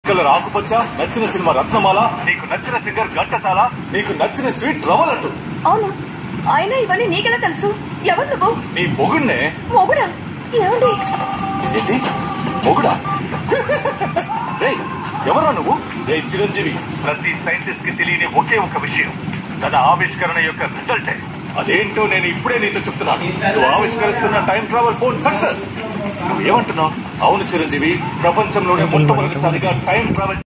colour ఆకుపచ్చ నచ్చిన cinema రత్నమాల నీకు నచ్చిన సింగర్ ఘంటసాల నీకు నచ్చిన స్వీట్ రవ్వలట్టు అవును అయినా ఇవన్నీ నీకెలా తెలుసు ఎవరు నువ్వు నీ మొగుణ్ణే మొగుడా ఏమండి ఏంటి మొగుడా రేయ్, ఎవరా నువ్వు రే చిరంజీవి ప్రతి సైంటిస్ట్ కి తెలియని ఒకే ఒక విషయం తన ఆవిష్కరణ యొక్క రిజల్టే అదేంటో నేను ఇప్పుడే నీతో చెప్తున్నాను నువ్వు ఆవిష్కరిస్తున్న టైం ట్రావెల్ ఫోన్ సక్సెస్ నువ్వు ఏమంటున్నావు అవును చిరంజీవి ప్రపంచంలోనే మొట్టమొదటిసారిగా టైం ట్రావెల్